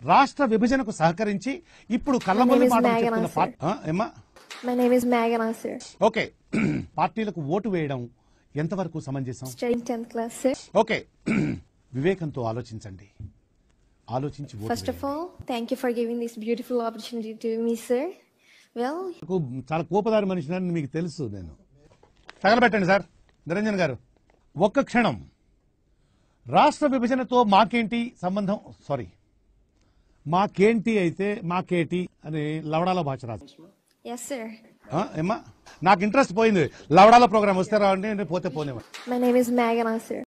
రాష్ట్ర విభజనకు సహకరించి ఇప్పుడు కళ్ళమల్లి is మాటలు Meghna, చెప్తున్న sir. పార్టీ ఆ, ఏమ్మా My name is Meghana, sir. Okay పార్టీలకు ఓటు వేయడం ఎంతవరకు సమంజసం Studying 10th class, sir. Okay వివేకంతో ఆలోచించండి ఆలోచించి vote First of all, thank you for giving this beautiful opportunity to me, sir. Well, నాకు చాలా కోపదారి మనిషిని మీకు తెలుసు నేను తగలబెట్టండి సార్ నిరంజన్ గారు ఒక్క క్షణం రాష్ట్ర విభజనతో మాకేంటి సంబంధం సారీ మాకేంటి అయితే మాకేటి అని లవడాల భాష రాదు yes, sir. ఆ, ఏమ్మా నాకు ఇంట్రెస్ట్ పోయింది లవడాల ప్రోగ్రామ్ వస్తే రావండి పోతే పోనేవా My name is Meghana, sir.